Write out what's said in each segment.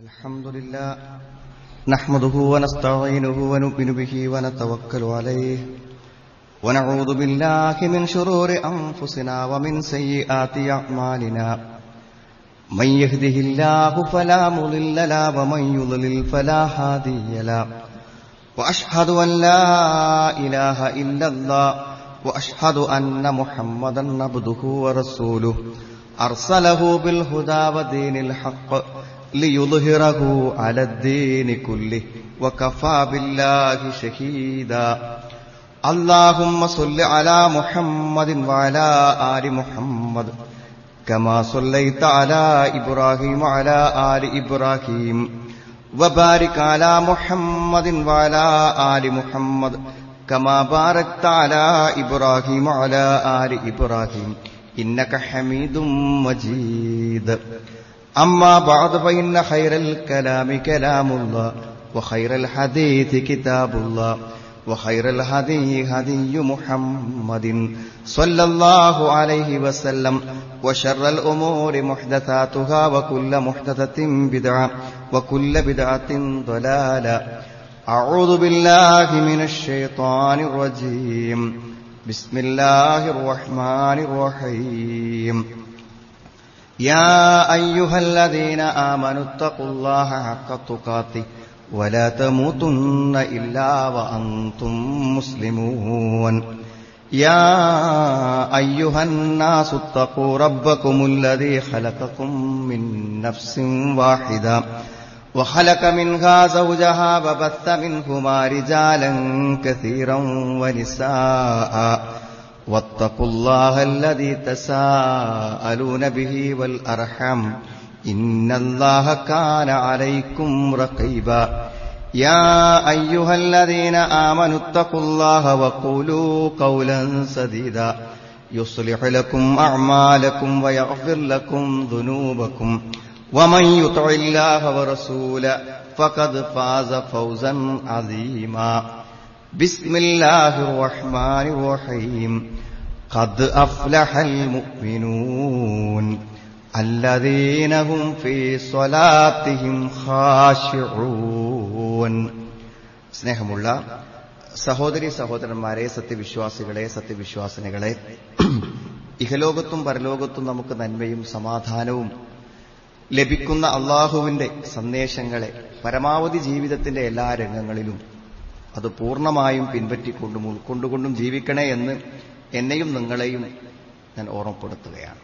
الحمد لله نحمده ونستعينه ونؤمن به ونتوكل عليه ونعوذ بالله من شرور أنفسنا ومن سيئات أعمالنا من يهده الله فلا مضل له ومن يضلل فلا هادي له وأشهد أن لا إله إلا الله وأشهد أن محمدا عبده ورسوله أرسله بالهدى ودين الحق ليظهره على الدين كله وكفى بالله شهيدا اللهم صل على محمد وعلى آل محمد كما صليت على إبراهيم وعلى آل إبراهيم وبارك على محمد وعلى آل محمد كما باركت على إبراهيم وعلى آل إبراهيم إنك حميد مجيد أما بعد فإن خير الكلام كلام الله وخير الحديث كتاب الله وخير الهدي هدي محمد صلى الله عليه وسلم وشر الأمور محدثاتها وكل محدثة بدعة وكل بدعة ضلالة أعوذ بالله من الشيطان الرجيم بسم الله الرحمن الرحيم يا أيها الذين آمنوا اتقوا الله حق تقاته ولا تموتن إلا وأنتم مسلمون يا أيها الناس اتقوا ربكم الذي خلقكم من نفس واحدة وخلق منها زوجها وبث منهما رجالا كثيرا ونساء واتقوا الله الذي تساءلون به والأرحم إن الله كان عليكم رقيبا يا أيها الذين آمنوا اتقوا الله وقولوا قولا سديدا يصلح لكم أعمالكم ويغفر لكم ذنوبكم ومن يطع الله ورسوله فقد فاز فوزا عظيما بسم الله الرحمن الرحيم قد أفلح المؤمنون الذين هم في صلاتهم خاشعون സ്നേഹമുള്ള സഹോദരി സഹോദരന്മാരെ സത്യവിശ്വാസികളെ സത്യവിശ്വാസിനികളെ ഇഹലോകത്തും പരലോകത്തും നമുക്ക് നന്മയും സമാധാനവും ലഭിക്കുന്ന അള്ളാഹുവിന്റെ സന്ദേശങ്ങളെ പരമാവധി ജീവിതത്തിന്റെ എല്ലാ രംഗങ്ങളിലും അത് പൂർണ്ണമായും പിൻപറ്റിക്കൊണ്ടും ഉൾക്കൊണ്ടുകൊണ്ടും ജീവിക്കണേ എന്ന് എന്നെയും നിങ്ങളെയും ഞാൻ ഓർമ്മപ്പെടുത്തുകയാണ്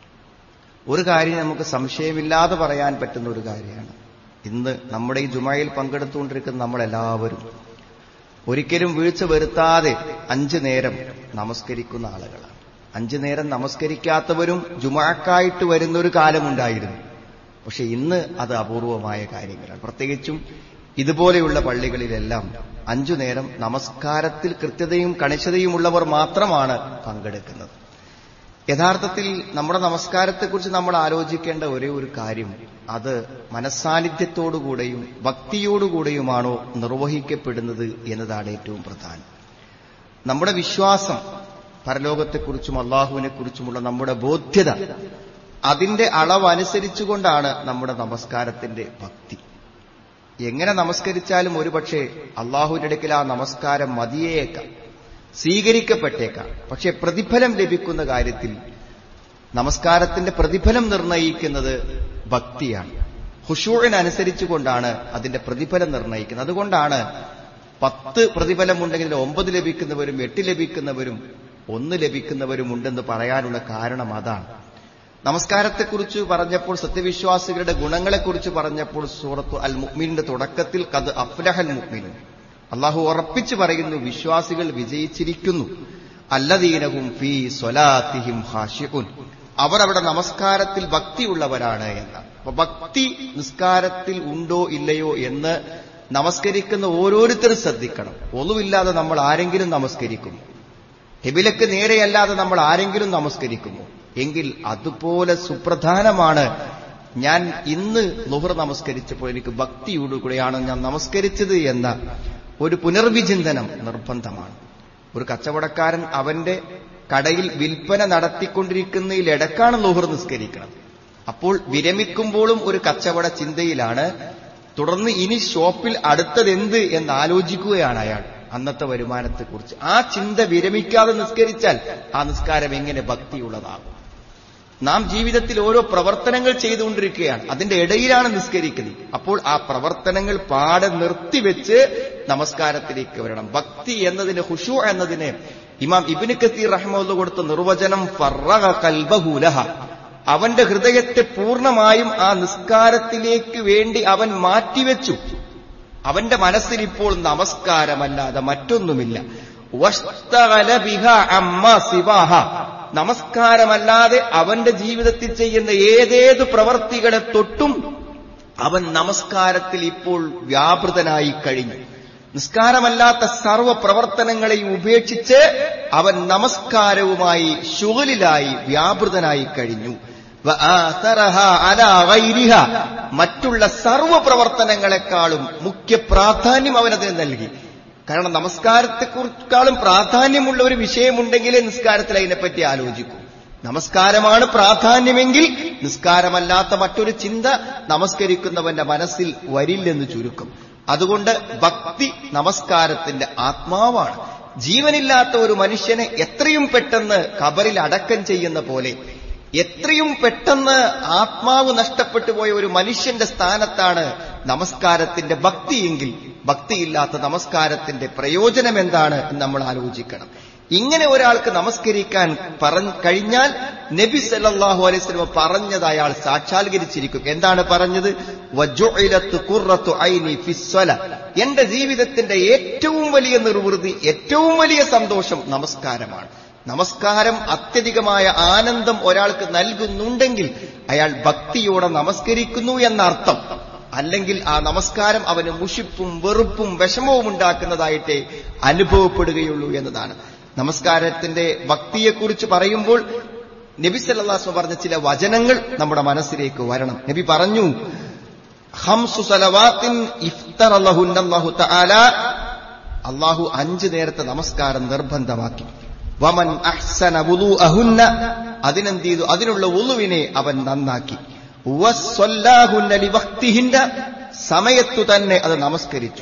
ഒരു കാര്യം നമുക്ക് സംശയമില്ലാതെ പറയാൻ പറ്റുന്ന ഒരു കാര്യമാണ് ഇന്ന് നമ്മുടെ ഈ ജുമയിൽ പങ്കെടുത്തുകൊണ്ടിരിക്കുന്ന നമ്മളെല്ലാവരും ഒരിക്കലും വീഴ്ച വരുത്താതെ അഞ്ചു നേരം നമസ്കരിക്കുന്ന ആളുകളാണ് അഞ്ചു നേരം നമസ്കരിക്കാത്തവരും ജുമാക്കായിട്ട് വരുന്നൊരു കാലമുണ്ടായിരുന്നു പക്ഷെ ഇന്ന് അത് അപൂർവമായ കാര്യങ്ങളാണ് പ്രത്യേകിച്ചും ഇതുപോലെയുള്ള പള്ളികളിലെല്ലാം അഞ്ചു നേരം നമസ്കാരത്തിൽ കൃത്യതയും കണിശതയുമുള്ളവർ മാത്രമാണ് പങ്കെടുക്കുന്നത് യഥാർത്ഥത്തിൽ നമ്മുടെ നമസ്കാരത്തെക്കുറിച്ച് നമ്മൾ ആലോചിക്കേണ്ട ഒരേ ഒരു കാര്യം അത് മനസ്സാന്നിധ്യത്തോടുകൂടെയും ഭക്തിയോടുകൂടെയുമാണോ നിർവഹിക്കപ്പെടുന്നത് എന്നതാണ് ഏറ്റവും പ്രധാനം നമ്മുടെ വിശ്വാസം പരലോകത്തെക്കുറിച്ചും അള്ളാഹുവിനെക്കുറിച്ചുമുള്ള നമ്മുടെ ബോധ്യത അതിന്റെ അളവനുസരിച്ചുകൊണ്ടാണ് നമ്മുടെ നമസ്കാരത്തിന്റെ ഭക്തി എങ്ങനെ നമസ്കരിച്ചാലും ഒരുപക്ഷെ അള്ളാഹുവിന്റെ അടുക്കൽ ആ നമസ്കാരം മതിയേക്കാം സ്വീകരിക്കപ്പെട്ടേക്കാം പക്ഷെ പ്രതിഫലം ലഭിക്കുന്ന കാര്യത്തിൽ നമസ്കാരത്തിന്റെ പ്രതിഫലം നിർണയിക്കുന്നത് ഭക്തിയാണ് ഹുഷൂഴിനനുസരിച്ചുകൊണ്ടാണ് അതിന്റെ പ്രതിഫലം നിർണയിക്കുന്നത് അതുകൊണ്ടാണ് പത്ത് പ്രതിഫലമുണ്ടെങ്കിൽ ഒമ്പത് ലഭിക്കുന്നവരും എട്ട് ലഭിക്കുന്നവരും ഒന്ന് ലഭിക്കുന്നവരും ഉണ്ടെന്ന് പറയാനുള്ള കാരണം അതാണ് നമസ്കാരത്തെക്കുറിച്ച് പറഞ്ഞപ്പോൾ സത്യവിശ്വാസികളുടെ ഗുണങ്ങളെക്കുറിച്ച് പറഞ്ഞപ്പോൾ സൂറത്ത് അൽ മുക്മീനിന്റെ തുടക്കത്തിൽ കത് അഫ്ലഹൽ മുക്മീനും അള്ളാഹു ഉറപ്പിച്ചു പറയുന്നു വിശ്വാസികൾ വിജയിച്ചിരിക്കുന്നു അല്ലദീനവും ഫീ സ്വലാത്തിഹിം ഹാഷിഖുൻ അവർ അവിടെ നമസ്കാരത്തിൽ ഭക്തിയുള്ളവരാണ് എന്ന് അപ്പൊ ഭക്തി നിസ്കാരത്തിൽ ഉണ്ടോ ഇല്ലയോ എന്ന് നമസ്കരിക്കുന്ന ഓരോരുത്തരും ശ്രദ്ധിക്കണം ഒന്നുമില്ലാതെ നമ്മൾ ആരെങ്കിലും നമസ്കരിക്കുമോ ഹിബിലക്ക് നേരെയല്ലാതെ നമ്മൾ ആരെങ്കിലും നമസ്കരിക്കുമോ എങ്കിൽ അതുപോലെ സുപ്രധാനമാണ് ഞാൻ ഇന്ന് ലുഹർ നമസ്കരിച്ചപ്പോൾ എനിക്ക് ഭക്തിയോടുകൂടെയാണ് ഞാൻ നമസ്കരിച്ചത് എന്ന ഒരു പുനർവിചിന്തനം നിർബന്ധമാണ് ഒരു കച്ചവടക്കാരൻ അവന്റെ കടയിൽ വിൽപ്പന നടത്തിക്കൊണ്ടിരിക്കുന്നതിലിടക്കാണ് ലുഹർ നിസ്കരിക്കുന്നത് അപ്പോൾ വിരമിക്കുമ്പോഴും ഒരു കച്ചവട ചിന്തയിലാണ് തുടർന്ന് ഇനി ഷോപ്പിൽ അടുത്തതെന്ത് എന്ന് ആലോചിക്കുകയാണ് അയാൾ അന്നത്തെ വരുമാനത്തെക്കുറിച്ച് ആ ചിന്ത വിരമിക്കാതെ നിസ്കരിച്ചാൽ ആ നിസ്കാരം എങ്ങനെ ഭക്തിയുള്ളതാകും നാം ജീവിതത്തിൽ ഓരോ പ്രവർത്തനങ്ങൾ ചെയ്തുകൊണ്ടിരിക്കുകയാണ് അതിന്റെ ഇടയിലാണ് നിസ്കരിക്കുന്നത് അപ്പോൾ ആ പ്രവർത്തനങ്ങൾ പാടെ നിർത്തിവെച്ച് നമസ്കാരത്തിലേക്ക് വരണം ഭക്തി എന്നതിന് ഹുഷു എന്നതിന് ഇമാം ഇബിന് കസീർ റഹ്മുള്ള കൊടുത്ത നിർവചനം ഫറഗ കൽബഹൂലഹ അവന്റെ ഹൃദയത്തെ പൂർണ്ണമായും ആ നിസ്കാരത്തിലേക്ക് വേണ്ടി അവൻ മാറ്റിവെച്ചു അവന്റെ മനസ്സിൽ ഇപ്പോൾ നമസ്കാരമല്ലാതെ മറ്റൊന്നുമില്ല വഷ്തഗല ബിഹ അമ്മ സിവാഹ നമസ്കാരമല്ലാതെ അവന്റെ ജീവിതത്തിൽ ചെയ്യുന്ന ഏതേത് പ്രവർത്തികളെ തൊട്ടും അവൻ നമസ്കാരത്തിൽ ഇപ്പോൾ വ്യാപൃതനായി കഴിഞ്ഞു നിസ്കാരമല്ലാത്ത സർവ പ്രവർത്തനങ്ങളെയും ഉപേക്ഷിച്ച് അവൻ നമസ്കാരവുമായി ശുഗലിലായി വ്യാപൃതനായി കഴിഞ്ഞു മറ്റുള്ള സർവ പ്രവർത്തനങ്ങളെക്കാളും മുഖ്യ പ്രാധാന്യം അവനതിന് നൽകി കാരണം നമസ്കാരത്തെക്കുറിച്ചാളും പ്രാധാന്യമുള്ള ഒരു വിഷയമുണ്ടെങ്കിലേ നിസ്കാരത്തിൽ അതിനെപ്പറ്റി ആലോചിക്കൂ നമസ്കാരമാണ് പ്രാധാന്യമെങ്കിൽ നിസ്കാരമല്ലാത്ത മറ്റൊരു ചിന്ത നമസ്കരിക്കുന്നവന്റെ മനസ്സിൽ വരില്ലെന്ന് ചുരുക്കം അതുകൊണ്ട് ഭക്തി നമസ്കാരത്തിന്റെ ആത്മാവാണ് ജീവനില്ലാത്ത ഒരു മനുഷ്യനെ എത്രയും പെട്ടെന്ന് കബറിൽ അടക്കം ചെയ്യുന്ന പോലെ എത്രയും പെട്ടെന്ന് ആത്മാവ് നഷ്ടപ്പെട്ടു പോയ ഒരു മനുഷ്യന്റെ സ്ഥാനത്താണ് നമസ്കാരത്തിന്റെ ഭക്തിയെങ്കിൽ ഭക്തിയില്ലാത്ത നമസ്കാരത്തിന്റെ പ്രയോജനം എന്താണ് എന്ന് നമ്മൾ ആലോചിക്കണം ഇങ്ങനെ ഒരാൾക്ക് നമസ്കരിക്കാൻ പറഞ്ഞ കഴിഞ്ഞാൽ നബി സല്ലാഹു അലൈഹി സ്വലമ പറഞ്ഞത് അയാൾ സാക്ഷാത്കരിച്ചിരിക്കും എന്താണ് പറഞ്ഞത് എന്റെ ജീവിതത്തിന്റെ ഏറ്റവും വലിയ നിർവൃതി ഏറ്റവും വലിയ സന്തോഷം നമസ്കാരമാണ് നമസ്കാരം അത്യധികമായ ആനന്ദം ഒരാൾക്ക് നൽകുന്നുണ്ടെങ്കിൽ അയാൾ ഭക്തിയോടെ നമസ്കരിക്കുന്നു എന്നർത്ഥം അല്ലെങ്കിൽ ആ നമസ്കാരം അവന് മുഷിപ്പും വെറുപ്പും വിഷമവും ഉണ്ടാക്കുന്നതായിട്ടേ അനുഭവപ്പെടുകയുള്ളൂ എന്നതാണ് നമസ്കാരത്തിന്റെ ഭക്തിയെക്കുറിച്ച് പറയുമ്പോൾ നബി സല്ലാസ്മ പറഞ്ഞ ചില വചനങ്ങൾ നമ്മുടെ മനസ്സിലേക്ക് വരണം നബി പറഞ്ഞു ഹംസു സലവാത്തിൻ ഇഫ്തർ അള്ളാഹു തആല അള്ളാഹു അഞ്ചു നേരത്തെ നമസ്കാരം നിർബന്ധമാക്കി വമൻ അഹ്സന വുളു അഹുന്ന അതിനെന്ത് ചെയ്തു അതിനുള്ള ഉളുവിനെ അവൻ നന്നാക്കി സമയത്തു തന്നെ അത് നമസ്കരിച്ചു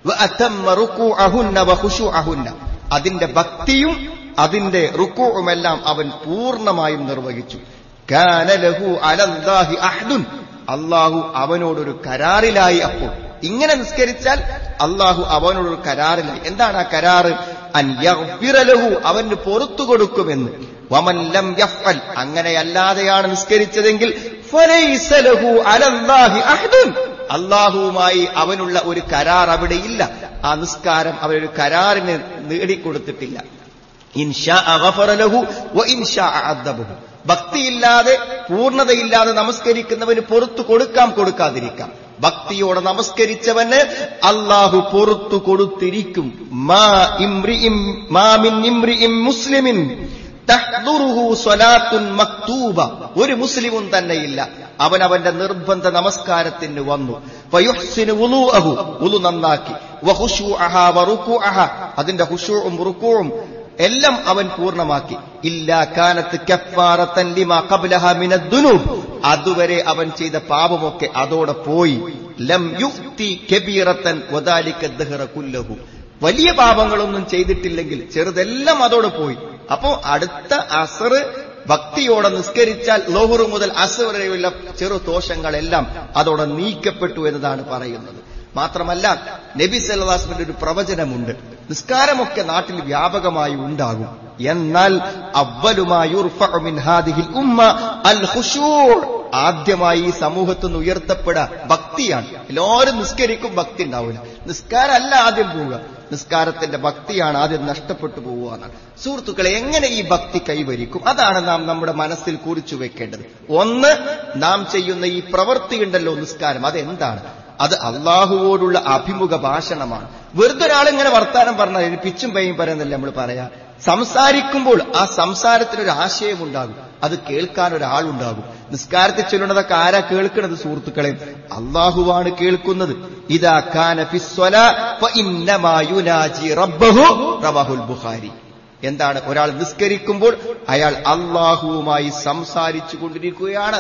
അതിന്റെ ഭക്തിയും അതിന്റെ റുക്കുവുമെല്ലാം അവൻ പൂർണ്ണമായും നിർവഹിച്ചു കാനലഹു അലല്ലാഹി അഹ്ദുൻ അള്ളാഹു അവനോടൊരു കരാറിലായി അപ്പോൾ ഇങ്ങനെ നിസ്കരിച്ചാൽ അള്ളാഹു അവനോടൊരു കരാറിലായി എന്താണ് ആ കരാറ് അൻയഫിറലഹു അവന് പൊറത്തു കൊടുക്കുമെന്ന് വമൻ ലം യഫ്അൽ അങ്ങനെയല്ലാതെയാണ് നിസ്കരിച്ചതെങ്കിൽ ഫലൈസലഹു അലല്ലാഹി അഹ്ദുൻ അള്ളാഹുവുമായി അവനുള്ള ഒരു കരാർ അവിടെയില്ല ആ നിസ്കാരം അവരൊരു കരാറിന് നേടിക്കൊടുത്തിട്ടില്ല ഇൻഷാ അഗഫറലഹു വ ഇൻഷാ അഅദ്ദബഹു ഭക്തിയില്ലാതെ പൂർണ്ണതയില്ലാതെ നമസ്കരിക്കുന്നവന് പുറത്തു കൊടുക്കാം കൊടുക്കാതിരിക്കാം ഭക്തിയോടെ നമസ്കരിച്ചവന് അള്ളാഹു പുറത്തു കൊടുത്തിരിക്കും മാ ഇംറിഇം മാ മിൻ ഇംറിഇം മുസ്ലിമിൻ തഹ്ദുറുഹു സ്വലാത്തുൻ മക്തൂബ ഒരു മുസ്ലിമും തന്നെയില്ല അവൻ അവന്റെ നിർബന്ധ നമസ്കാരത്തിന് വന്നു ഫയുഹ്സിനു വുളൂഅഹു വുളു നന്നാക്കി വഖുശൂഅഹ വറുകൂഅഹ അതിന്റെ ഖുശൂഉം റുകൂഉം എല്ലാം അവൻ പൂർണ്ണമാക്കി ഇല്ലാ കാനത്ത് കഫാറത്തൻ ലിമാ ഖബ്ലഹ മിനദ്ദുനൂബ് അതുവരെ അവൻ ചെയ്ത പാപമൊക്കെ അതോടെ പോയി ലം യുക്തി കബീറത്തൻ വദാലിക ദഹറ കുല്ലഹു വലിയ പാപങ്ങളൊന്നും ചെയ്തിട്ടില്ലെങ്കിൽ ചെറുതെല്ലാം അതോടെ പോയി അപ്പോ അടുത്ത അസർ ഭക്തിയോടെ നിസ്കരിച്ചാൽ ലോഹുറു മുതൽ അസർ വരെയുള്ള ചെറു ദോഷങ്ങളെല്ലാം അതോടെ നീക്കപ്പെട്ടു എന്നതാണ് പറയുന്നത് മാത്രമല്ല നബി സല്ലാസ്മിന്റെ ഒരു പ്രവചനമുണ്ട് നിസ്കാരമൊക്കെ നാട്ടിൽ വ്യാപകമായി ഉണ്ടാകും എന്നാൽ ആദ്യമായി ഈ സമൂഹത്തിൽ നിന്ന് ഉയർത്തപ്പെട ഭക്തിയാണ് എല്ലാവരും നിസ്കരിക്കും ഭക്തി ഉണ്ടാവില്ല നിസ്കാരമല്ല ആദ്യം പോവുക നിസ്കാരത്തിന്റെ ഭക്തിയാണ് ആദ്യം നഷ്ടപ്പെട്ടു പോവുക എന്നാണ് സുഹൃത്തുക്കളെ എങ്ങനെ ഈ ഭക്തി കൈവരിക്കും അതാണ് നാം നമ്മുടെ മനസ്സിൽ കുറിച്ചു വെക്കേണ്ടത് ഒന്ന് നാം ചെയ്യുന്ന ഈ പ്രവൃത്തിയുണ്ടല്ലോ നിസ്കാരം അതെന്താണ് അത് അള്ളാഹുവോടുള്ള അഭിമുഖ ഭാഷണമാണ് വെറുതെ ഒരാളിങ്ങനെ വർത്താനം പറഞ്ഞാൽ പിച്ചും പയ്യും പറയുന്നല്ലേ നമ്മൾ പറയാ സംസാരിക്കുമ്പോൾ ആ സംസാരത്തിനൊരു ആശയമുണ്ടാകും അത് കേൾക്കാൻ ഒരാളുണ്ടാകും നിസ്കാരത്തിൽ ചൊല്ലുന്നതൊക്കെ ആരാ കേൾക്കുന്നത് സുഹൃത്തുക്കളെ അള്ളാഹുവാണ് കേൾക്കുന്നത് ഇതാ കാന റവാഹുൽ ബുഖാരി എന്താണ് ഒരാൾ നിസ്കരിക്കുമ്പോൾ അയാൾ അള്ളാഹുവുമായി സംസാരിച്ചു കൊണ്ടിരിക്കുകയാണ്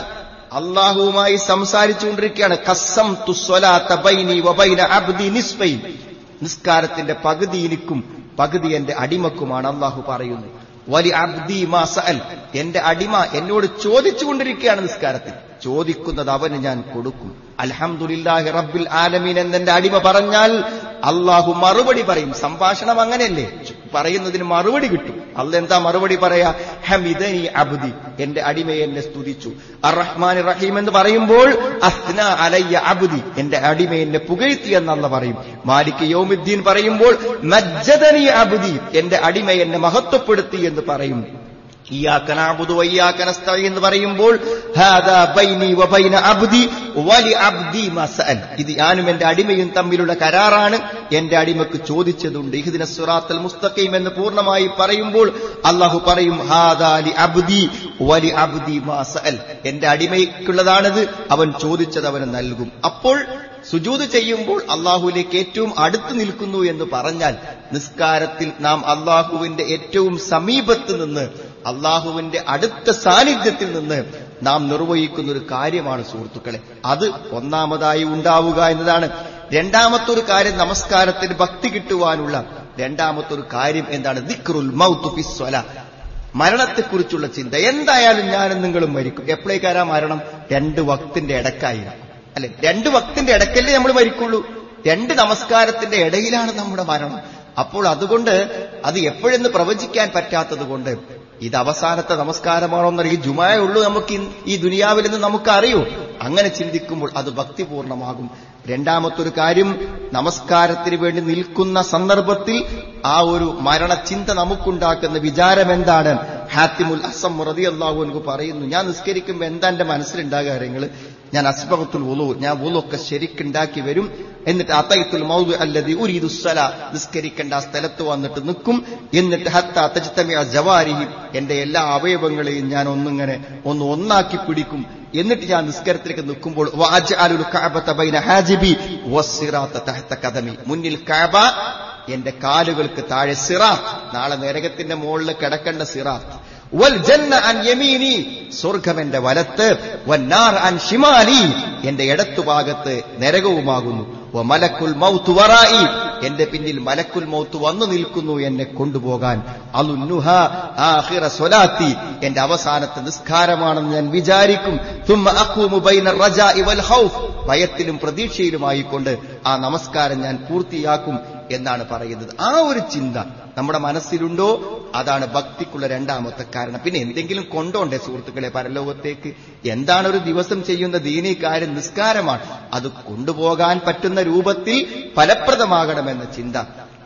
അള്ളാഹുവുമായി സംസാരിച്ചുകൊണ്ടിരിക്കുകയാണ് കസം തുസ്വലാത്ത ബൈനി വബൈന അബ്ദി നിസ്ബൈൻ നിസ്കാരത്തിന്റെ പകുതി എനിക്കും പകുതി എന്റെ അടിമക്കുമാണ് അള്ളാഹു പറയുന്നത് വലി അബ്ദി മാ സഅൽ എന്റെ അടിമ എന്നോട് ചോദിച്ചുകൊണ്ടിരിക്കുകയാണ് നിസ്കാരത്തിൽ ചോദിക്കുന്നത് അവന് ഞാൻ കൊടുക്കും അൽഹംദുലില്ലാഹി റബ്ബിൽ ആലമീൻ എന്നെന്റെ അടിമ പറഞ്ഞാൽ അള്ളാഹു മറുപടി പറയും സംഭാഷണം അങ്ങനെയല്ലേ പറയുന്നതിന് മറുപടി കിട്ടും അല്ല എന്താ മറുപടി പറയാ ഹമിദനി അബ്ദി എന്റെ അടിമയെ എന്നെ സ്തുതിച്ചു അറഹ്മാൻ റഹീം എന്ന് പറയുമ്പോൾ അസ്ന അലയ്യ അബ്ദി എന്റെ അടിമ എന്നെ പുകഴ്ത്തി എന്നല്ല പറയും മാലിക് യൗമുദ്ദീൻ പറയുമ്പോൾ മജ്ജദനി അബ്ദി എന്റെ അടിമ എന്നെ മഹത്വപ്പെടുത്തി എന്ന് പറയും ഇയാക്കനാബുദു വയ്യാക്കനസ്തഴി എന്ന് പറയുമ്പോൾ ഹാദാ ബൈനി വബൈന അബ്ദി വലി അബ്ദി മസഅൽ ഇത് ഞാനും എന്റെ അടിമയും തമ്മിലുള്ള കരാറാണ് എന്റെ അടിമക്ക് ചോദിച്ചതുണ്ട് ഇഹ്ദിന സുറാത്തൽ മുസ്തഖീം എന്ന് പൂർണ്ണമായി പറയുമ്പോൾ അള്ളാഹു പറയും ഹാദാ ലി അബ്ദി വലി അബ്ദി മസഅൽ എന്റെ അടിമയ്ക്കുള്ളതാണിത് അവൻ ചോദിച്ചത് അവന് നൽകും അപ്പോൾ സുജൂത് ചെയ്യുമ്പോൾ അള്ളാഹുവിലേക്ക് ഏറ്റവും അടുത്ത് നിൽക്കുന്നു എന്ന് പറഞ്ഞാൽ നിസ്കാരത്തിൽ നാം അള്ളാഹുവിന്റെ ഏറ്റവും സമീപത്ത് നിന്ന് അള്ളാഹുവിന്റെ അടുത്ത സാന്നിധ്യത്തിൽ നിന്ന് നാം നിർവഹിക്കുന്ന ഒരു കാര്യമാണ് സുഹൃത്തുക്കളെ അത് ഒന്നാമതായി ഉണ്ടാവുക എന്നതാണ് രണ്ടാമത്തെ ഒരു കാര്യം നമസ്കാരത്തിന് ഭക്തി കിട്ടുവാനുള്ള രണ്ടാമത്തെ ഒരു കാര്യം എന്താണ് ദിക്റുൽ മൗത്തു ഫിസ്വല മരണത്തെക്കുറിച്ചുള്ള ചിന്ത എന്തായാലും ഞാനും നിങ്ങളും മരിക്കും എപ്പോഴേക്കാരാ മരണം രണ്ട് വക്തിന്റെ ഇടക്കായിരിക്കും അല്ലെ രണ്ട് വക്തിന്റെ ഇടക്കല്ലേ നമ്മൾ മരിക്കുള്ളൂ രണ്ട് നമസ്കാരത്തിന്റെ ഇടയിലാണ് നമ്മുടെ മരണം അപ്പോൾ അതുകൊണ്ട് അത് എപ്പോഴെന്ന് പ്രവചിക്കാൻ പറ്റാത്തത് കൊണ്ട് ഇത് അവസാനത്തെ നമസ്കാരമാണോ എന്നറിയ ജുമായ ഉള്ളൂ നമുക്ക് ഇൻ- ഈ ദുനിയാവിൽ നിന്ന് നമുക്ക് അറിയൂ അങ്ങനെ ചിന്തിക്കുമ്പോൾ അത് ഭക്തിപൂർണമാകും രണ്ടാമത്തൊരു കാര്യം നമസ്കാരത്തിന് വേണ്ടി നിൽക്കുന്ന സന്ദർഭത്തിൽ ആ ഒരു മരണചിന്ത നമുക്കുണ്ടാക്കുന്ന വിചാരം എന്താണ് ഹാത്തിമുൽ അസം റതി അള്ളാഹു എനിക്ക് പറയുന്നു ഞാൻ നിസ്കരിക്കുമ്പോൾ എന്താ എന്റെ മനസ്സിലുണ്ടാകുക കാര്യങ്ങൾ ഞാൻ അസ്ബകത്തുൽ ഉളു ഞാൻ ഉളൊക്കെ ശരിക്കുണ്ടാക്കി വരും എന്നിട്ട് അത്തയത്തുൽ മൗദു അല്ലതി ഉരീദുസ്സല നിസ്കരിക്കേണ്ട ആ സ്ഥലത്ത് വന്നിട്ട് നിൽക്കും എന്നിട്ട് ഹത്ത തജ്തമിഅ ജവാരിഹി എന്റെ എല്ലാ അവയവങ്ങളെയും ഞാൻ ഒന്നിങ്ങനെ ഒന്ന് ഒന്നാക്കി പിടിക്കും എന്നിട്ട് ഞാൻ നിസ്കാരത്തിലേക്ക് നിൽക്കുമ്പോൾ വഅജ്അലുൽ കഅബത ബൈന ഹാജിബി വസ്സിറാത്ത തഹത കദമി മുന്നിൽ കഅബ എന്റെ കാലുകൾക്ക് താഴെ സിറാത്ത് നാളെ നരകത്തിന്റെ മുകളിൽ കിടക്കേണ്ട സിറാത്ത് വൽ ജന്ന അൻ യമീനി സ്വർഗം എന്റെ വലത്ത് വന്നാർ അൻ ഷിമാലി എന്റെ ഇടത്തുഭാഗത്ത് നരകവുമാകുന്നു വ മലക്കുൽ മൗത്ത് വറായി എന്റെ പിന്നിൽ മലക്കുൽ മൗത്ത് വന്നു നിൽക്കുന്നു എന്നെ കൊണ്ടുപോകാൻ അലുന്നുഹ ആഖിറ സ്വലാത്തി എന്റെ അവസാനത്തെ നിസ്കാരമാണെന്ന് ഞാൻ വിചാരിക്കും തുമ്മ അഖൂമു ബൈന റജാഇ വൽ ഖൗഫ് ഭയത്തിലും പ്രതീക്ഷയിലുമായിക്കൊണ്ട് ആ നമസ്കാരം ഞാൻ പൂർത്തിയാക്കും എന്നാണ് പറയുന്നത് ആ ഒരു ചിന്ത നമ്മുടെ മനസ്സിലുണ്ടോ അതാണ് ഭക്തിക്കുള്ള രണ്ടാമത്തെ കാരണം പിന്നെ എന്തെങ്കിലും കൊണ്ടോണ്ടേ സുഹൃത്തുക്കളെ പരലോകത്തേക്ക് എന്താണ് ഒരു ദിവസം ചെയ്യുന്ന ദീനീ കാര്യം നിസ്കാരമാണ് അത് കൊണ്ടുപോകാൻ പറ്റുന്ന രൂപത്തിൽ ഫലപ്രദമാകണമെന്ന ചിന്ത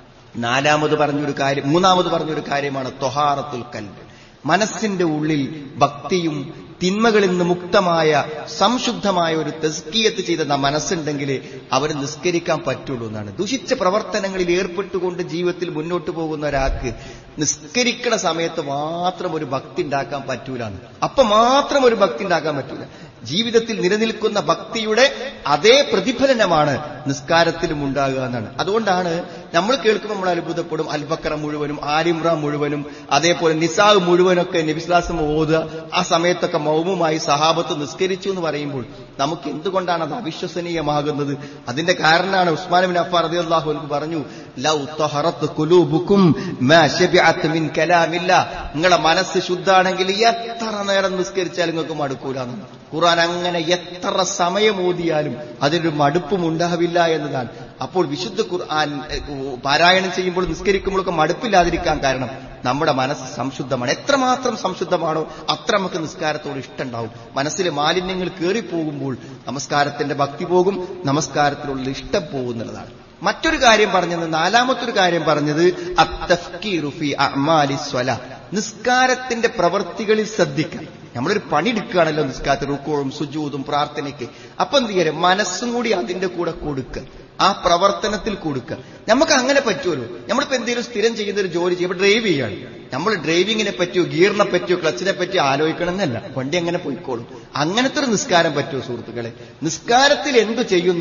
നാലാമത് പറഞ്ഞൊരു കാര്യം മൂന്നാമത് പറഞ്ഞൊരു കാര്യമാണ് തൊഹാറത്തുൽ കൽബ് മനസ്സിന്റെ ഉള്ളിൽ ഭക്തിയും തിന്മകളിൽ നിന്ന് മുക്തമായ സംശുദ്ധമായ ഒരു തെസ്കീയത്ത് ചെയ്ത ന- മനസ്സുണ്ടെങ്കിൽ അവന് നിസ്കരിക്കാൻ പറ്റുള്ളൂ എന്നാണ് ദുഷിച്ച പ്രവർത്തനങ്ങളിൽ ഏർപ്പെട്ടുകൊണ്ട് ജീവിതത്തിൽ മുന്നോട്ട് പോകുന്ന ഒരാൾക്ക് നിസ്കരിക്കണ സമയത്ത് മാത്രം ഒരു ഭക്തി ഉണ്ടാക്കാൻ പറ്റൂലാണ് അപ്പൊ മാത്രം ഒരു ഭക്തി ഉണ്ടാക്കാൻ പറ്റൂല ജീവിതത്തിൽ നിലനിൽക്കുന്ന ഭക്തിയുടെ അതേ പ്രതിഫലനമാണ് നിസ്കാരത്തിലും ഉണ്ടാകുക എന്നാണ് അതുകൊണ്ടാണ് നമ്മൾ കേൾക്കുമ്പോൾ നമ്മൾ അത്ഭുതപ്പെടും അൽബക്കറ മുഴുവനും ആലിമ്ര മുഴുവനും അതേപോലെ നിസാവ് മുഴുവനൊക്കെ നബിസ്ലാസം ഓതുക ആ സമയത്തൊക്കെ മൗമുമായി സഹാബത്ത് നിസ്കരിച്ചു എന്ന് പറയുമ്പോൾ നമുക്ക് എന്തുകൊണ്ടാണ് അത് അവിശ്വസനീയമാകുന്നത് അതിന്റെ കാരണമാണ് ഉസ്മാൻ ബിൻ അഫാർ റതി അള്ളാഹു എനിക്ക് പറഞ്ഞു ലൗ തഹറത്ത് കുലൂബുക്കും മാ ശബിഅത്ത് മിൻ കലാമില്ല നിങ്ങളെ മനസ്സ് ശുദ്ധാണെങ്കിൽ എത്ര നേരം നിസ്കരിച്ചാലും നിങ്ങൾക്ക് മടുക്കൂലെന്ന് ഖുർആൻ അങ്ങനെ എത്ര സമയം ഓതിയാലും അതിനൊരു മടുപ്പും ഉണ്ടാവില്ല എന്നതാണ് അപ്പോൾ വിശുദ്ധ ഖുർആൻ ഏഹ്, പാരായണം ചെയ്യുമ്പോൾ നിസ്കരിക്കുമ്പോഴൊക്കെ മടുപ്പില്ലാതിരിക്കാൻ കാരണം നമ്മുടെ മനസ്സ് സംശുദ്ധമാണ് എത്രമാത്രം സംശുദ്ധമാണോ അത്ര നമുക്ക് നിസ്കാരത്തോട് ഇഷ്ടമുണ്ടാവും മനസ്സിലെ മാലിന്യങ്ങൾ കയറിപ്പോകുമ്പോൾ നമസ്കാരത്തിന്റെ ഭക്തി പോകും നമസ്കാരത്തിലുള്ള ഇഷ്ടം പോകുന്നുള്ളതാണ് മറ്റൊരു കാര്യം പറഞ്ഞത് നാലാമത്തൊരു കാര്യം പറഞ്ഞത് അത്തഫ്കീറു ഫി അഅ്മാലി സ്വല നിസ്കാരത്തിന്റെ പ്രവർത്തികളിൽ ശ്രദ്ധിക്കണം നമ്മളൊരു പണിയെടുക്കുകയാണല്ലോ നിസ്കാരത്തിൽ റുക്കോഴും സുജൂതും പ്രാർത്ഥനയ്ക്ക് അപ്പൊ എന്ത് ചെയ്യാം മനസ്സും കൂടി അതിന്റെ കൂടെ കൊടുക്കുക ആ പ്രവർത്തനത്തിൽ കൊടുക്കുക നമുക്ക് അങ്ങനെ പറ്റുമല്ലോ നമ്മളിപ്പോ എന്തെങ്കിലും സ്ഥിരം ചെയ്യുന്ന ഒരു ജോലി ചെയ്യും ഡ്രൈവ് ചെയ്യാണ് നമ്മൾ ഡ്രൈവിങ്ങിനെ പറ്റിയോ ഗിയറിനെ പറ്റിയോ ക്ലച്ചിനെ പറ്റിയോ ആലോചിക്കണം എന്നല്ല വണ്ടി അങ്ങനെ പോയിക്കോളും അങ്ങനത്തെ ഒരു നിസ്കാരം പറ്റുമോ സുഹൃത്തുക്കളെ നിസ്കാരത്തിൽ എന്തു ചെയ്യുന്നുവോ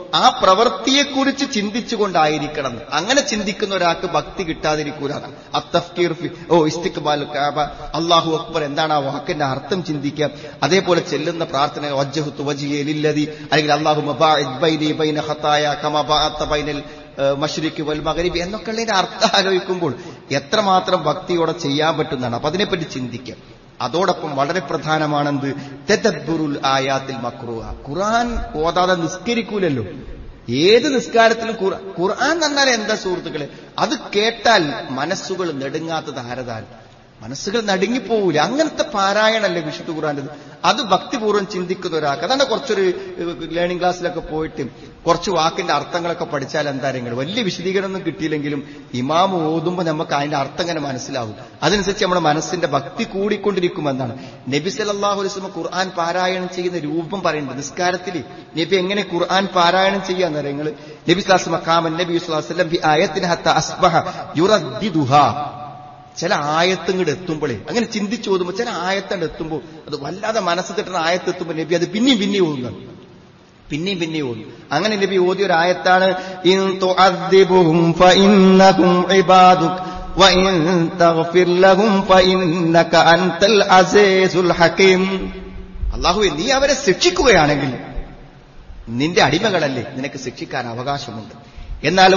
ആ പ്രവൃത്തിയെക്കുറിച്ച് ചിന്തിച്ചുകൊണ്ടായിരിക്കണം അങ്ങനെ ചിന്തിക്കുന്ന ഒരാൾക്ക് ഭക്തി കിട്ടാതിരിക്കൂല അത്തഫ്കീർ ഫി ഓ ഇസ്തിക്ബാൽ കാബ അള്ളാഹു അക്ബർ എന്താണ് ആ വാക്കിന്റെ അർത്ഥം ചിന്തിക്കുക അതേപോലെ ചെല്ലുന്ന പ്രാർത്ഥന വജ്ജഹുത്തു വജിയെ ലില്ലതി അല്ലെങ്കിൽ അള്ളാഹു മബാഇദ് ബൈനി ബൈന ഖതായ കമ ബഅത്ത ബൈനൽ മഷ്രിഖ് വൽ മഗ്രിബ് എന്നൊക്കെയുള്ളതിന്റെ അർത്ഥം ആലോചിക്കുമ്പോൾ എത്രമാത്രം ഭക്തിയോടെ ചെയ്യാൻ പറ്റുന്നതാണ് അപ്പൊ അതിനെപ്പറ്റി ചിന്തിക്കാം അതോടൊപ്പം വളരെ പ്രധാനമാണെന്ത് തെതബ്ബുറുൽ ആയാത്തിൽ മക്രുഹ ഖുർആൻ ഓതാതെ നിസ്കരിക്കൂലല്ലോ ഏത് നിസ്കാരത്തിലും ഖുർആൻ ഖുർആൻ തന്നാൽ എന്താ സുഹൃത്തുക്കളെ അത് കേട്ടാൽ മനസ്സുകൾ നെടുങ്ങാത്തത് ആരതാണ് മനസ്സുകൾ നടുങ്ങിപ്പോവില്ല അങ്ങനത്തെ പാരായണല്ലേ വിശുദ്ധ ഖുർആാൻ്റെത് അത് ഭക്തിപൂർവ്വം ചിന്തിക്കുന്ന ഒരാൾക്ക് അതാണ് കുറച്ചൊരു ലേണിംഗ് ക്ലാസ്സിലൊക്കെ പോയിട്ട് കുറച്ച് വാക്കിന്റെ അർത്ഥങ്ങളൊക്കെ പഠിച്ചാൽ എന്താ നിങ്ങൾ വലിയ വിശദീകരണമൊന്നും കിട്ടിയില്ലെങ്കിലും ഇമാമ് ഓതുമ്പോൾ നമുക്ക് അതിന്റെ അർത്ഥം ഇങ്ങനെ മനസ്സിലാവും അതനുസരിച്ച് നമ്മുടെ മനസ്സിന്റെ ഭക്തി കൂടിക്കൊണ്ടിരിക്കുമെന്നാണ് നബി സല്ലല്ലാഹു അലൈഹി വസല്ലം ഖുർആൻ പാരായണം ചെയ്യുന്ന രൂപം പറയുന്നുണ്ട് നിസ്കാരത്തിൽ നബി എങ്ങനെ ഖുർആൻ പാരായണം ചെയ്യാന്ന് നിങ്ങൾ നബി സ്വലാസ്ലം കാമൻ നബി സ്വലാഹു വസ്ലം ബി ആയത്തിന് ഹത്ത അസ്ബഹ യുറദ്ദിദുഹ ചില ആയത്തുങ്ങട് എത്തുമ്പോഴേ അങ്ങനെ ചിന്തിച്ചു ഓതുമ്പോൾ ചില ആയത്തണ്ട് എത്തുമ്പോൾ അത് വല്ലാതെ മനസ്സ് തട്ടുന്ന ആയത്ത് എത്തുമ്പോൾ നബി അത് പിന്നെയും പിന്നെയും ഓതുന്നത് പിന്നെയും പിന്നെയും ഓതും അങ്ങനെ നബി ഓതിയ ഒരു ആയത്താണ് ഇൻ തുഅദ്ദിബുഹും ഫഇന്നഹും ഇബാദുക് വഇൻ തഗ്ഫിർ ലഹും ഫഇന്നക അൻതൽ അസീസുൽ ഹകീം അല്ലാഹുവേ നീ അവരെ ശിക്ഷിക്കുകയാണെങ്കിൽ നിന്റെ അടിമകളല്ലേ നിനക്ക് ശിക്ഷിക്കാൻ അവകാശമുണ്ട് എന്നാൽ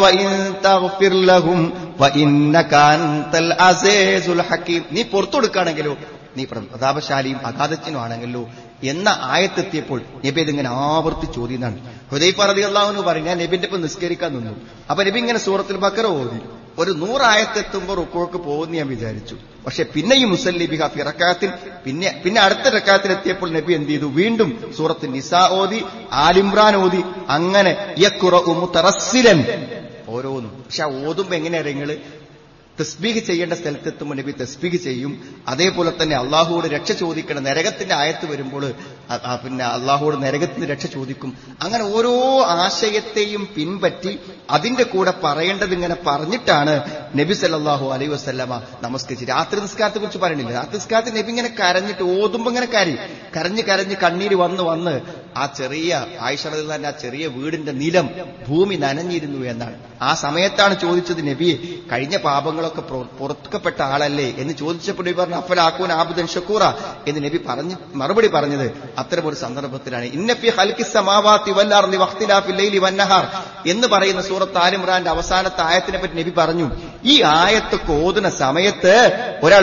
നീ പുറത്തു കൊടുക്കുകയാണെങ്കിലോ നീ പ്രതാപശാലിയും അഗാധത്തിനും ആണെങ്കിലോ എന്ന ആയത്തെത്തിയപ്പോൾ നബി ഇതിങ്ങനെ ആവർത്തി ചോദ്യമാണ് ഹൃദയ പറതി അള്ളാഹുന്ന് പറയും ഞാൻ നബിന്റെ ഇപ്പം നിസ്കരിക്കാൻ നിന്നു അപ്പൊ നബി ഇങ്ങനെ സൂറത്തിൽ ബക്കറ ഓതി ഒരു നൂറായത്തെത്തുമ്പോൾ റുക്കോക്ക് പോകുമെന്ന് ഞാൻ വിചാരിച്ചു പക്ഷെ പിന്നെ ഈ മുസല്ലി ബിഹ ഫിറക്കാത്തിൽ പിന്നെ പിന്നെ അടുത്ത റക്കാത്തിൽ എത്തിയപ്പോൾ നബി എന്ത് ചെയ്തു വീണ്ടും സൂറത്ത് നിസാ ഓതി ആലിമ്രാൻ ഓതി അങ്ങനെ യക്കുറസിലൻ ഓരോന്നും പക്ഷെ ആ ഓതുമ്പോ എങ്ങനെയാ നിങ്ങള് തസ്ബീഹ് ചെയ്യേണ്ട സ്ഥലത്തെത്തുമ്പോൾ നബി തസ്ബീഹ് ചെയ്യും അതേപോലെ തന്നെ അള്ളാഹുവോട് രക്ഷ ചോദിക്കണം നരകത്തിന്റെ ആയത്ത് വരുമ്പോൾ പിന്നെ അള്ളാഹുവോട് നരകത്തിന് രക്ഷ ചോദിക്കും അങ്ങനെ ഓരോ ആശയത്തെയും പിൻപറ്റി അതിന്റെ കൂടെ പറയേണ്ടത് ഇങ്ങനെ പറഞ്ഞിട്ടാണ് നബി സല്ലാഹു അലൈഹി വസ്ലമ നമസ്കരിച്ച് രാത്രി നിസ്കാരത്തെ കുറിച്ച് പറയണില്ല രാത്രി നിസ്കാരത്തിൽ നബി ഇങ്ങനെ കരഞ്ഞിട്ട് ഓതുമ്പോ ഇങ്ങനെ കരി കരഞ്ഞ് കരഞ്ഞ് കണ്ണീര് വന്ന് വന്ന് ആ ചെറിയ ആയിഷറ തന്നെ ആ ചെറിയ വീടിന്റെ നിലം ഭൂമി നനഞ്ഞിരുന്നു എന്നാണ് ആ സമയത്താണ് ചോദിച്ചത് നബിയെ കഴിഞ്ഞ പാപങ്ങളൊക്കെ പുറത്തുക്കപ്പെട്ട ആളല്ലേ എന്ന് ചോദിച്ചപ്പോൾ നബി പറഞ്ഞു അഫലാക്കൂൻ ആബുദൻ ഷക്കൂറ എന്ന് നബി പറഞ്ഞ് മറുപടി പറഞ്ഞത് അത്തരം ഒരു സന്ദർഭത്തിലാണ് ഇന്നഫി ഹൽക്കി സമാവാത്തി വല്ലാർന്നി വഖ്തിലാഫിൽ ലൈലി വന്നഹാർ എന്ന് പറയുന്ന സൂറത്ത് ആലിമ്രാന്റെ അവസാനത്തെ ആയത്തിനെ പറ്റി നബി പറഞ്ഞു ഈ ആയത്ത് ഓതുന്ന സമയത്ത് ഒരാൾ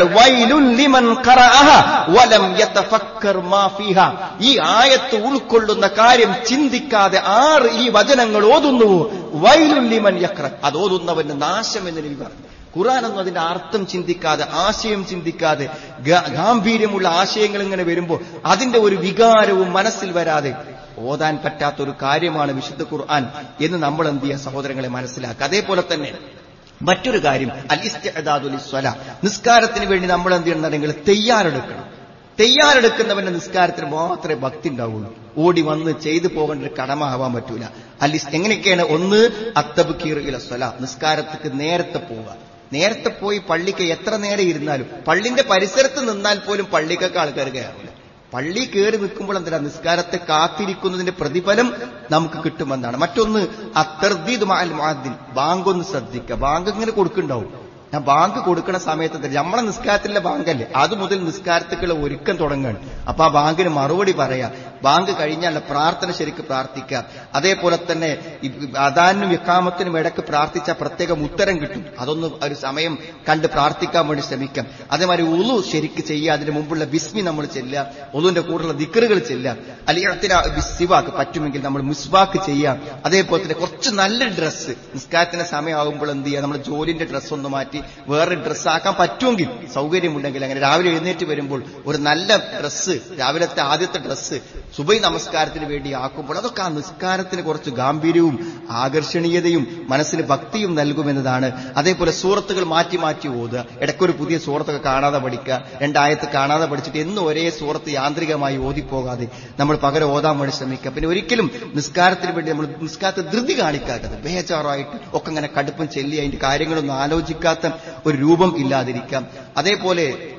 ഈ ആയത്ത് ഉൾക്കൊള്ളുന്ന കാര്യം ചിന്തിക്കാതെ ആറ് ഈ വചനങ്ങൾ ഓതുന്നുവോ വൈലുല്ലിമൻ യക്ര അത് ഓതുന്നവന് നാശം എന്ന് നബി പറഞ്ഞു ഖുറാൻ ഒന്നും അതിന്റെ അർത്ഥം ചിന്തിക്കാതെ ആശയം ചിന്തിക്കാതെ ഗാംഭീര്യമുള്ള ആശയങ്ങൾ ഇങ്ങനെ വരുമ്പോൾ അതിന്റെ ഒരു വികാരവും മനസ്സിൽ വരാതെ ഓതാൻ പറ്റാത്ത ഒരു കാര്യമാണ് വിശുദ്ധ ഖുർആൻ എന്ന് നമ്മൾ എന്ത് ചെയ്യുക സഹോദരങ്ങളെ മനസ്സിലാക്കുക അതേപോലെ തന്നെ മറ്റൊരു കാര്യം അലിസ്വല നിസ്കാരത്തിന് വേണ്ടി നമ്മൾ എന്ത് ചെയ്യണമെന്നുണ്ടെങ്കിൽ തയ്യാറെടുക്കണം തയ്യാറെടുക്കുന്നവന്റെ നിസ്കാരത്തിന് മാത്രമേ ഭക്തി ഉണ്ടാവുള്ളൂ ഓടി വന്ന് ചെയ്തു പോകേണ്ട ഒരു കടമ ആവാൻ പറ്റൂല അലിസ് എങ്ങനെയൊക്കെയാണ് ഒന്ന് അത്തബ് കീർ ഇലസ്വല നിസ്കാരത്തേക്ക് നേരത്തെ പോവുക നേരത്തെ പോയി പള്ളിക്ക് എത്ര നേരം ഇരുന്നാലും പള്ളിന്റെ പരിസരത്ത് നിന്നാൽ പോലും പള്ളിക്കൊക്കെ ആൾക്കാർ കയറില്ല പള്ളി കയറി നിൽക്കുമ്പോൾ എന്താ നിസ്കാരത്തെ കാത്തിരിക്കുന്നതിന്റെ പ്രതിഫലം നമുക്ക് കിട്ടുമെന്നാണ് മറ്റൊന്ന് അത്തർദീദ് മാൽ മാദിൻ ബാങ്ക് ഒന്ന് ശ്രദ്ധിക്കുക ബാങ്ക് ഇങ്ങനെ കൊടുക്കുന്നുണ്ടാവും ഞാൻ ബാങ്ക് കൊടുക്കുന്ന സമയത്ത് നമ്മളെ നിസ്കാരത്തിലെ ബാങ്കല്ലേ അത് മുതൽ നിസ്കാരത്തേക്കുള്ള ഒരുക്കം തുടങ്ങുകയാണ് അപ്പൊ ആ ബാങ്കിന് മറുപടി പറയാ ബാങ്ക് കഴിഞ്ഞാൽ പ്രാർത്ഥന ശരിക്ക് പ്രാർത്ഥിക്കുക അതേപോലെ തന്നെ അദാനും വിക്കാമത്തിനും ഇടയ്ക്ക് പ്രാർത്ഥിച്ച പ്രത്യേകം ഉത്തരം കിട്ടും അതൊന്ന് ഒരു സമയം കണ്ട് പ്രാർത്ഥിക്കാൻ വേണ്ടി ശ്രമിക്കാം അതേമാതിരി ഉളു ശരിക്ക് ചെയ്യുക അതിന് മുമ്പുള്ള ബിസ്മി നമ്മൾ ചെല്ലുക ഉളുവിന്റെ കൂടെയുള്ള ദിക്കറുകൾ ചെല്ലുക അല്ലെങ്കിൽ ബിസിവാക്ക് പറ്റുമെങ്കിൽ നമ്മൾ മിസ്വാക്ക് ചെയ്യാം അതേപോലെ തന്നെ കുറച്ച് നല്ല ഡ്രസ്സ് നിസ്കാരത്തിന്റെ സമയമാകുമ്പോൾ എന്ത് ചെയ്യുക നമ്മൾ ജോലിന്റെ ഡ്രസ്സ് ഒന്ന് മാറ്റി വേറെ ഡ്രസ്സ് ആക്കാൻ പറ്റുമെങ്കിൽ സൗകര്യമുണ്ടെങ്കിൽ അങ്ങനെ രാവിലെ എഴുന്നേറ്റ് വരുമ്പോൾ ഒരു നല്ല ഡ്രസ്സ് രാവിലത്തെ ആദ്യത്തെ ഡ്രസ്സ് സുബൈ നമസ്കാരത്തിന് വേണ്ടി ആക്കുമ്പോൾ അതൊക്കെ ആ നിസ്കാരത്തിന് കുറച്ച് ഗാംഭീര്യവും ആകർഷണീയതയും മനസ്സിന് ഭക്തിയും നൽകുമെന്നതാണ് അതേപോലെ സൂറത്തുകൾ മാറ്റി മാറ്റി ഓതുക ഇടയ്ക്കൊരു പുതിയ സൂറത്തൊക്കെ കാണാതെ പഠിക്കുക രണ്ടായത്ത് കാണാതെ പഠിച്ചിട്ട് എന്നും ഒരേ സൂറത്ത് യാന്ത്രികമായി ഓതിപ്പോകാതെ നമ്മൾ പകരം ഓതാൻ വേണ്ടി ശ്രമിക്കുക പിന്നെ ഒരിക്കലും നിസ്കാരത്തിന് വേണ്ടി നമ്മൾ നിസ്കാരത്തെ ധൃതി കാണിക്കാത്തത് ബേജാറായിട്ട് ഒക്കെ ഇങ്ങനെ കടുപ്പം ചെല്ലി അതിന്റെ കാര്യങ്ങളൊന്നും ആലോചിക്കാത്ത ഒരു രൂപം ഇല്ലാതിരിക്കാം അതേപോലെ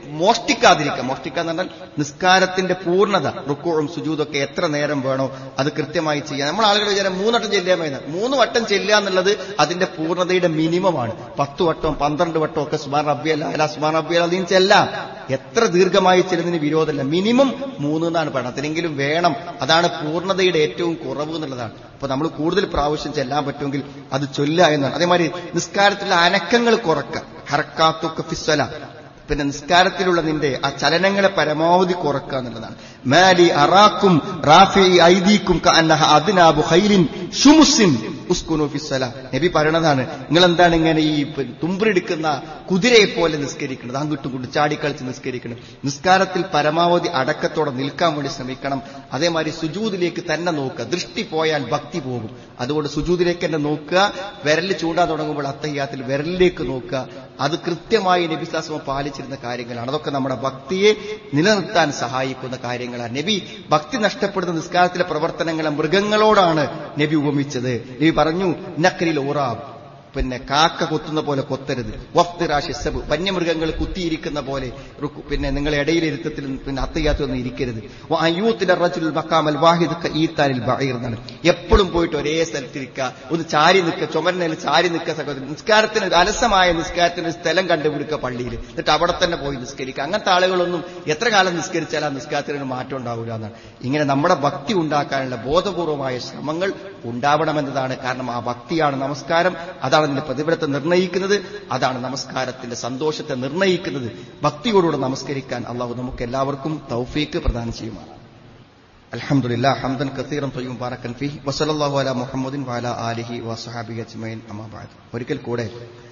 മോഷ്ടിക്കാതിരിക്കുക മോഷ്ടിക്കുക എന്ന് പറഞ്ഞാൽ നിസ്കാരത്തിന്റെ പൂർണ്ണത റുക്കോഴും സുജൂതൊക്കെ എത്ര നേരം വേണോ അത് കൃത്യമായി ചെയ്യാം നമ്മൾ ആളുകൾ വിചാരം മൂന്നട്ടം ചെല്ലിയാൽ മതി മൂന്ന് വട്ടം ചെല്ലുക എന്നുള്ളത് അതിന്റെ പൂർണ്ണതയുടെ മിനിമമാണ് പത്ത് വട്ടവും പന്ത്രണ്ട് വട്ടവും ഒക്കെ സുബാൻ റബ്ബി അല്ല സുബാൻ റബ്ബി അല്ല അതിന് ചെല്ലാം എത്ര ദീർഘമായി ചെല്ലുന്നതിന് വിരോധമല്ല മിനിമം മൂന്ന് എന്നാണ് പറയുന്നത് അത്രയെങ്കിലും വേണം അതാണ് പൂർണ്ണതയുടെ ഏറ്റവും കുറവ് എന്നുള്ളതാണ് അപ്പൊ നമ്മൾ കൂടുതൽ പ്രാവശ്യം ചെല്ലാൻ പറ്റുമെങ്കിൽ അത് ചൊല്ലുക എന്നാണ് അതേമാതിരി നിസ്കാരത്തിലുള്ള അനക്കങ്ങൾ കുറക്കുക ഹർക്കാത്തുക്ക് ഫിസ്വല പിന്നെ നിസ്കാരത്തിലുള്ള നിന്റെ ആ ചലനങ്ങളെ പരമാവധി കുറക്കുക എന്നുള്ളതാണ് മാലി അറാക്കും റാഫി ഐദീക്കും അന്നഹ അദ്നാബു ഖൈലിൻ ഷുമുസിൻ ഉസ്കുനു ഫിസ്വല നബി പറയണതാണ് നിങ്ങൾ എന്താണ് ഇങ്ങനെ ഈ തുമ്പിരെടുക്കുന്ന കുതിരയെ പോലെ നിസ്കരിക്കുന്നത് അങ്ങോട്ടും കൊണ്ട് ചാടിക്കളിച്ച് നിസ്കരിക്കണം നിസ്കാരത്തിൽ പരമാവധി അടക്കത്തോടെ നിൽക്കാൻ വേണ്ടി ശ്രമിക്കണം അതേമാതിരി സുജൂദിലേക്ക് തന്നെ നോക്കുക ദൃഷ്ടി പോയാൽ ഭക്തി പോകും അതുകൊണ്ട് സുജൂദിലേക്ക് തന്നെ നോക്കുക വിരൽ ചൂണ്ടാൻ തുടങ്ങുമ്പോൾ അത്തയ്യാത്തിൽ വിരലിലേക്ക് നോക്കുക അത് കൃത്യമായി നബിസാസ്മ പാലിച്ചിരുന്ന കാര്യങ്ങളാണ് അതൊക്കെ നമ്മുടെ ഭക്തിയെ നിലനിർത്താൻ സഹായിക്കുന്ന കാര്യങ്ങളാണ് നബി ഭക്തി നഷ്ടപ്പെടുന്ന നിസ്കാരത്തിലെ പ്രവർത്തനങ്ങളെ മൃഗങ്ങളോടാണ് നബി ഉപമിച്ചത് നബി പറഞ്ഞു നക്കരിൽ ഓറാബ് പിന്നെ കാക്ക കൊത്തുന്ന പോലെ കൊത്തരുത് വഫ്തിറാഷി സബ് വന്യമൃഗങ്ങൾ കുത്തിയിരിക്കുന്ന പോലെ റുക്കു- പിന്നെ നിങ്ങളെ ഇടയിലിരുത്തത്തിൽ പിന്നെ അത്തയ്യാത്തൊന്നും ഇരിക്കരുത് അയ്യൂത്തിന്റെ റജുൽ മക്കാമൽ വാഹിദ് ഈത്താലിൽ ബഹീർ എന്നാണ് എപ്പോഴും പോയിട്ട് ഒരേ സ്ഥലത്തിരിക്കുക ഒന്ന് ചാരി നിൽക്കുക ചുമരിനയിൽ ചാരി നിൽക്കുക സഹോദരൻ നിസ്കാരത്തിന് ഒരു അലസമായ നിസ്കാരത്തിന് ഒരു സ്ഥലം കണ്ടുപിടിക്കുക പള്ളിയിൽ എന്നിട്ട് അവിടെ തന്നെ പോയി നിസ്കരിക്കുക അങ്ങനത്തെ ആളുകളൊന്നും എത്ര കാലം നിസ്കരിച്ചാൽ ആ നിസ്കാരത്തിന് ഒരു മാറ്റം ഉണ്ടാവില്ല എന്നാണ് ഇങ്ങനെ നമ്മുടെ ഭക്തി ഉണ്ടാക്കാനുള്ള ബോധപൂർവമായ ശ്രമങ്ങൾ ഉണ്ടാവണമെന്നതാണ് കാരണം ആ ഭക്തിയാണ് നമസ്കാരം അതാണ് അതിന്റെ പ്രതിഫലത്തെ നിർണ്ണയിക്കുന്നത് അതാണ് നമസ്കാരത്തിന്റെ സന്തോഷത്തെ നിർണ്ണയിക്കുന്നത് ഭക്തിയോടുകൂടെ നമസ്കരിക്കാൻ അള്ളാഹു നമുക്ക് എല്ലാവർക്കും തൗഫീക്ക് പ്രദാനം ചെയ്യുമാണ് അൽഹംദുലില്ലാ ഹംദൻ കസീറൻ തൊയ്യും ബാറക്കൻ ഫി വസലല്ലാഹു അല മുഹമ്മദിൻ വാല ആലിഹി വസഹാബി അജ്മൈൻ അമാബാദ് ഒരിക്കൽ കൂടെ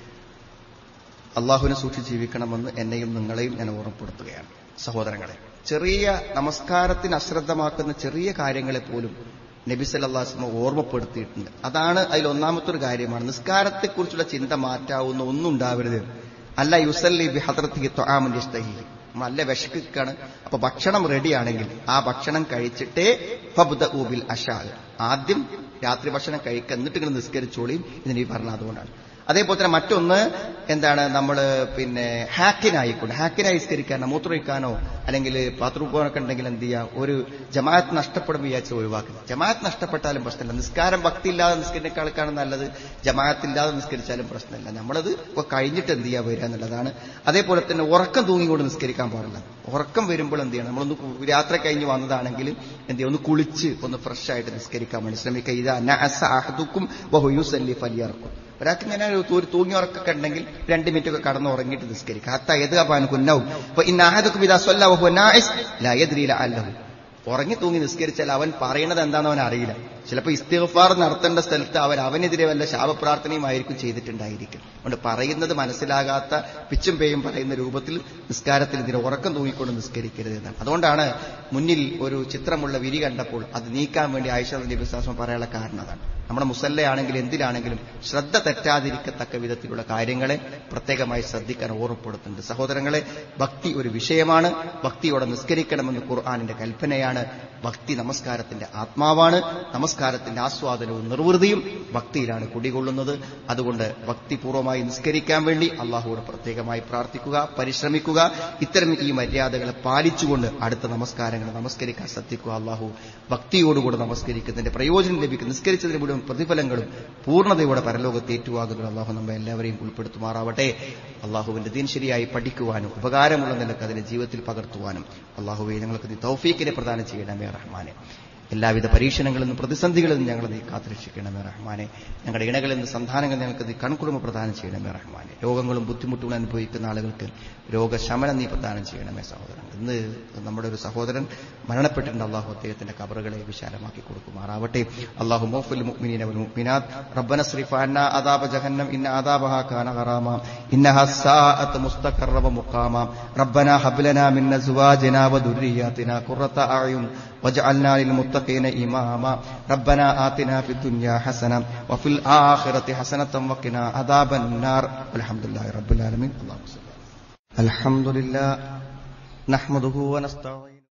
അള്ളാഹുവിനെ സൂക്ഷിച്ച് ജീവിക്കണമെന്ന് എന്നെയും നിങ്ങളെയും ഞാൻ ഓർമ്മപ്പെടുത്തുകയാണ് സഹോദരങ്ങളെ ചെറിയ നമസ്കാരത്തിന് അശ്രദ്ധമാക്കുന്ന ചെറിയ കാര്യങ്ങളെ പോലും നബി സല്ലാസ്മ ഓർമ്മപ്പെടുത്തിയിട്ടുണ്ട് അതാണ് അതിൽ ഒന്നാമത്തെ ഒരു കാര്യമാണ് നിസ്കാരത്തെക്കുറിച്ചുള്ള ചിന്ത മാറ്റാവുന്ന ഒന്നും ഉണ്ടാവരുത് അല്ല യുസല്ലി ബി ഹദ്രത്തി ത്വആമുൻ യസ്തഹി നല്ല വിശക്കാണ് അപ്പൊ ഭക്ഷണം റെഡിയാണെങ്കിൽ ആ ഭക്ഷണം കഴിച്ചിട്ടേ ഫബ്ദ ഊബിൽ അഷാൽ ആദ്യം രാത്രി ഭക്ഷണം കഴിക്കുക എന്നിട്ട് ഇങ്ങനെ നിസ്കരിച്ചോളിയും ഇതിന് ഈ പറഞ്ഞ അതുകൊണ്ടാണ് അതേപോലെ തന്നെ മറ്റൊന്ന് എന്താണ് നമ്മൾ പിന്നെ ഹാക്കിനായിക്കൊണ്ട് ഹാക്കിനായി നിസ്കരിക്കാനോ മൂത്രമൊഴിക്കാനോ അല്ലെങ്കിൽ ബാത്റൂം പോകാനൊക്കെ ഉണ്ടെങ്കിൽ എന്ത് ചെയ്യുക ഒരു ജമാഅത്ത് നഷ്ടപ്പെടും വിചാരിച്ച് ഒഴിവാക്കുക ജമാഅത്ത് നഷ്ടപ്പെട്ടാലും പ്രശ്നമില്ല നിസ്കാരം ഭക്തി ഇല്ലാതെ നിസ്കരിക്കാൾക്കാണ് നല്ലത് ജമാഅത്ത് ഇല്ലാതെ നിസ്കരിച്ചാലും പ്രശ്നമില്ല നമ്മളത് ഇപ്പൊ കഴിഞ്ഞിട്ട് എന്ത് ചെയ്യുക വരിക എന്നുള്ളതാണ് അതേപോലെ തന്നെ ഉറക്കം തൂങ്ങിക്കൊണ്ട് നിസ്കരിക്കാൻ പാടില്ല ഉറക്കം വരുമ്പോൾ എന്ത് ചെയ്യണം നമ്മളൊന്ന് യാത്ര കഴിഞ്ഞ് വന്നതാണെങ്കിൽ എന്ത് ചെയ്യുക ഒന്ന് കുളിച്ച് ഒന്ന് ഫ്രഷ് ആയിട്ട് നിസ്കരിക്കാൻ വേണ്ടി ശ്രമിക്കുക ഇതാ നഅസ അഹദുക്കും വഹുയുസല്ലി ഫലിയർക്കും ഒരാൾക്ക് ഇങ്ങനെ ഒരു തൂ- തൂങ്ങി ഉറക്കൊക്കെ ഉണ്ടെങ്കിൽ രണ്ട് മിനിറ്റ് ഒക്കെ കടന്ന് ഉറങ്ങിയിട്ട് നിസ്കരിക്കുക ഹത്ത എത് അപ്പാൻ കുന്നവും അപ്പൊ ഇന്നാഹദക്കും ഇതാ സ്വല്ല വഹുവ നാഇസ് ലാ യദ്രി ലഅല്ലഹു ഉറങ്ങി തൂങ്ങി നിസ്കരിച്ചാൽ അവൻ പറയുന്നത് എന്താണെന്ന് അവൻ അറിയില്ല ചിലപ്പോൾ ഇസ്തിഗ്ഫാർ നടത്തേണ്ട സ്ഥലത്ത് അവൻ അവനെതിരെ വല്ല ശാപപ്രാർത്ഥനയുമായിരിക്കും ചെയ്തിട്ടുണ്ടായിരിക്കും അതുകൊണ്ട് പറയുന്നത് മനസ്സിലാകാത്ത പിച്ചും പേയും പറയുന്ന രൂപത്തിൽ നിസ്കാരത്തിൽ ഇതിനെ ഉറക്കം തൂങ്ങിക്കൊണ്ട് നിസ്കരിക്കരുത് എന്നാണ് അതുകൊണ്ടാണ് മുന്നിൽ ഒരു ചിത്രമുള്ള വിരി കണ്ടപ്പോൾ അത് നീക്കാൻ വേണ്ടി ആയിഷ നബി വിശ്വാസം പറയാനുള്ള കാരണം അതാണ് നമ്മുടെ മുസല്ലയാണെങ്കിലും എന്തിലാണെങ്കിലും ശ്രദ്ധ തെറ്റാതിരിക്കത്തക്ക വിധത്തിലുള്ള കാര്യങ്ങളെ പ്രത്യേകമായി ശ്രദ്ധിക്കാൻ ഓർമ്മപ്പെടുത്തുന്നുണ്ട് സഹോദരങ്ങളെ ഭക്തി ഒരു വിഷയമാണ് ഭക്തിയോടെ നിസ്കരിക്കണമെന്ന് ഖുർആാനിന്റെ കൽപ്പനയാണ് ഭക്തി നമസ്കാരത്തിന്റെ ആത്മാവാണ് നമസ്കാരത്തിന്റെ ആസ്വാദനവും നിർവൃതിയും ഭക്തിയിലാണ് കുടികൊള്ളുന്നത് അതുകൊണ്ട് ഭക്തിപൂർവമായി നിസ്കരിക്കാൻ വേണ്ടി അള്ളാഹുവോട് പ്രത്യേകമായി പ്രാർത്ഥിക്കുക പരിശ്രമിക്കുക ഇത്തരം ഈ മര്യാദകളെ പാലിച്ചുകൊണ്ട് അടുത്ത നമസ്കാരങ്ങൾ നമസ്കരിക്കാൻ ശ്രദ്ധിക്കുക അള്ളാഹു ഭക്തിയോടുകൂടെ നമസ്കരിക്കുന്നതിന്റെ പ്രയോജനം ലഭിക്കും നിസ്കരിച്ചതിന് മുഴുവൻ പ്രതിഫലങ്ങളും പൂർണ്ണതയോടെ പരലോകത്ത് ഏറ്റുവാകുന്നത് അള്ളാഹു നമ്മെ എല്ലാവരെയും ഉൾപ്പെടുത്തുമാറാവട്ടെ അള്ളാഹുവിന്റെ ദീൻ ശരിയായി പഠിക്കുവാനും ഉപകാരമുള്ള നിലക്ക് അതിനെ ജീവിതത്തിൽ പകർത്തുവാനും അള്ളാഹുവെ ഞങ്ങൾക്ക് നീ തൗഫീക്കിനെ പ്രദാനം ചെയ്യണമേ റഹ്മാനെ എല്ലാവിധ പരീക്ഷണങ്ങളിൽ നിന്നും പ്രതിസന്ധികളിൽ നിന്നും ഞങ്ങളെ നീ കാത്തുരക്ഷിക്കണമേ റഹ്മാനെ ഞങ്ങളുടെ ഇണകളിൽ നിന്ന് സന്താനങ്ങൾ ഞങ്ങൾക്ക് നീ കൺകുടുംബ പ്രദാനം ചെയ്യണമേ റഹ്മാനെ രോഗങ്ങളും ബുദ്ധിമുട്ടുകളും അനുഭവിക്കുന്ന ആളുകൾക്ക് രോഗശമനം നീ പ്രദാനം ചെയ്യണമേ സഹോദരൻ ഇന്ന് നമ്മുടെ ഒരു സഹോദരൻ മരണപ്പെട്ടിട്ടുണ്ട് അള്ളാഹു അദ്ദേഹത്തിന്റെ കബറുകളെ വിശാലമാക്കി കൊടുക്കുമാറാവട്ടെ അള്ളാഹു മോഫുൽ മുഅ്മിനീന വൽ മുഅ്മിനാത്ത് റബ്ബന സ്രിഫ് അന്ന അദാബ ജഹന്നം ഇന്ന അദാബഹ കാന ഗറാമ ഇന്നഹ സാഅത്ത് മുസ്തഖറ വ മുഖാമ റബ്ബന ഹബ് ലനാ മിൻ അസ്വാജിനാ വ ദുർരിയാതിനാ ഖുറത അയുൻ واجعلنا للمتقين إماما ربنا آتنا في الدنيا حسنة وفي الآخرة حسنة وقنا عذاب النار والحمد لله رب العالمين اللهم صل على- الحمد لله نحمده ونستعين